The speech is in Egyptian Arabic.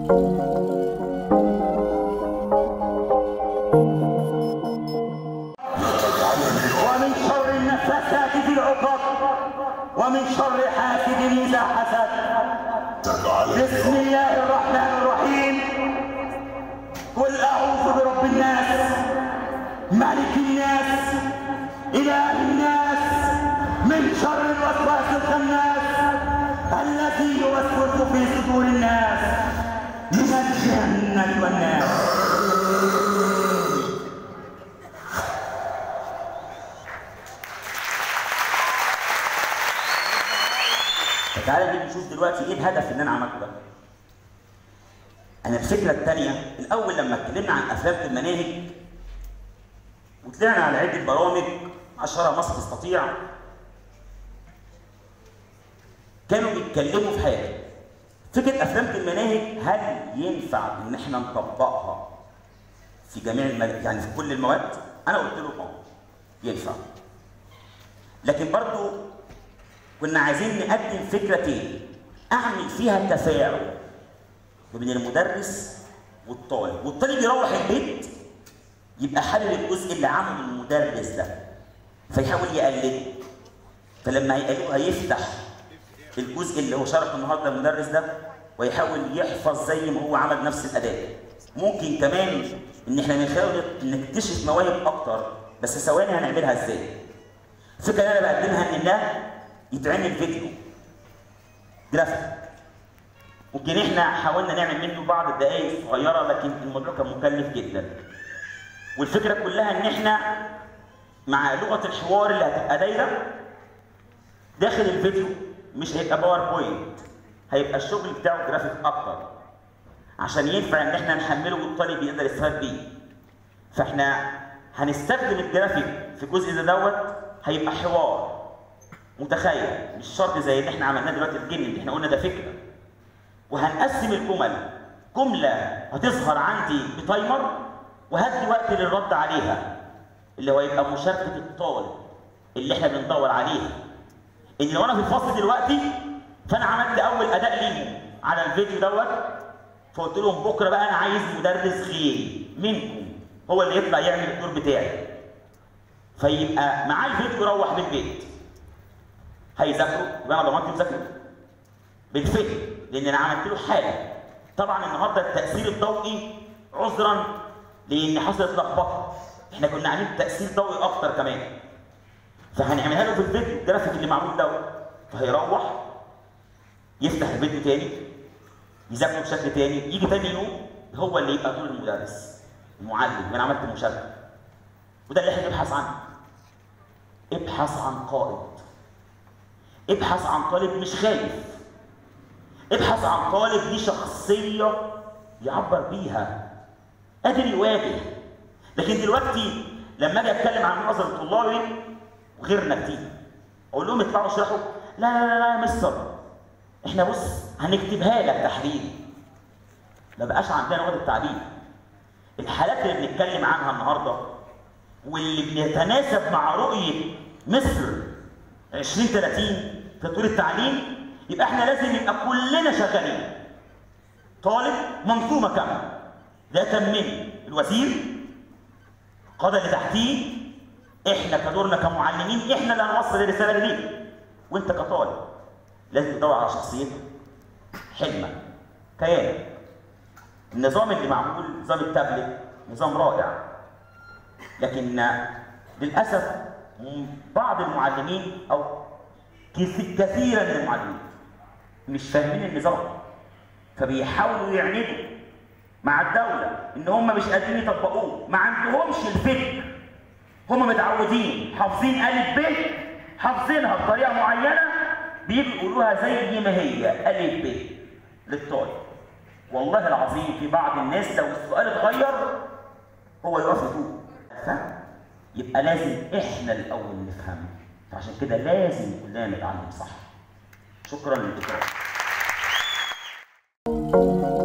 ومن شر النفاثات في العقد ومن شر حاسد إذا حسد بسم الله الرحمن الرحيم قل أعوذ برب الناس ملك الناس إله الناس من شر الوسواس الخناس الذي يوسوس في صدور الناس من الجنة والناس تعالى نيجي نشوف دلوقتي ايه الهدف اللي انا عملته ده. انا الفكره الثانيه الاول لما اتكلمنا عن افلام في المناهج وطلعنا على عده برامج اشهرها مصر تستطيع كانوا بيتكلموا في حاجه فكره افلام في المناهج هل ينفع ان احنا نطبقها في جميع المد... يعني في كل المواد انا قلت له اه ينفع لكن برضو كنا عايزين نقدم فكره تاني اعمل فيها تفاعل بين المدرس والطالب والطالب يروح البيت يبقى حلل الجزء اللي عمله المدرس ده فيحاول يقلده فلما هيقلده هيفتح الجزء اللي هو شرحه النهارده المدرس ده ويحاول يحفظ زي ما هو عمل نفس الاداء ممكن كمان ان احنا من خلاله نكتشف مواهب اكتر بس ثواني هنعملها ازاي الفكره اللي انا بقدمها ان ده يتعمل فيديو جرافيك ممكن احنا حاولنا نعمل منه بعض الدقائق الصغيره لكن الموضوع كان مكلف جدا والفكره كلها ان احنا مع لغه الحوار اللي هتبقى دايره داخل الفيديو مش هيبقى باوربوينت هيبقى الشغل بتاعه جرافيك اكتر عشان ينفع ان احنا نحمله والطالب يقدر يستفاد بيه فاحنا هنستخدم الجرافيك في الجزء ده دوت هيبقى حوار متخيل مش شرط زي اللي احنا عملناه دلوقتي الجن اللي احنا قلنا ده فكره وهنقسم الجمل جمله هتظهر عندي بتايمر وهدي وقت للرد عليها اللي هو يبقى مشاركه الطالب اللي احنا بندور عليها ان لو انا في الفصل دلوقتي فانا عملت اول اداء ليهم على الفيديو دوت فقلت لهم بكره بقى انا عايز مدرس غيري منكم هو اللي يطلع يعمل الدور بتاعي فيبقى معاه الفيديو يروح بالبيت هيذاكروا يبقى انا ضمنت مذاكرته بالفهم لان انا عملت له حاله طبعا النهارده التاثير الضوئي عذرا لان حصلت لخبطه احنا كنا عاملين تاثير ضوئي اكتر كمان فهنعملها له في الفيديو الجرافيك اللي معمول دوت فهيروح يفتح الفيديو تاني يذاكره بشكل تاني يجي تاني يوم هو اللي يبقى دور المدرس المعلم انا عملت مشاركه وده اللي احنا بنبحث عنه ابحث عن قائد ابحث عن طالب مش خايف ابحث عن طالب ليه شخصية يعبر بيها قادر يواجه لكن دلوقتي لما اجي اتكلم عن معظم طلابي وغيرنا كتير اقول لهم اطلعوا اشرحوا لا لا لا لا يا مستر احنا بص هنكتبها لك تحرير ما بقاش عندنا لغه التعبير الحالات اللي بنتكلم عنها النهارده واللي بيتناسب مع رؤيه مصر 2030 تطوير التعليم يبقى احنا لازم يبقى كلنا شغالين طالب منظومه كامله ده من الوزير القاده اللي تحتيه احنا كدورنا كمعلمين احنا اللي هنوصل الرساله دي وانت كطالب لازم تدور على شخصيتك حلمك كيانك النظام اللي معمول نظام التابلت نظام رائع لكن للاسف بعض المعلمين او كثيرا من المعلمين مش فاهمين النظام فبيحاولوا يعندوا مع الدولة ان هم مش قادرين يطبقوه ما عندهمش الفكر هم متعودين حافظين ألف ب حافظينها بطريقة معينة بيجوا يقولوها زي ما هي ألف ب للطالب والله العظيم في بعض الناس لو السؤال اتغير هو يقف يتوب يبقى لازم احنا الاول نفهم فعشان كده لازم كلنا نتعلم صح شكرا للدكتور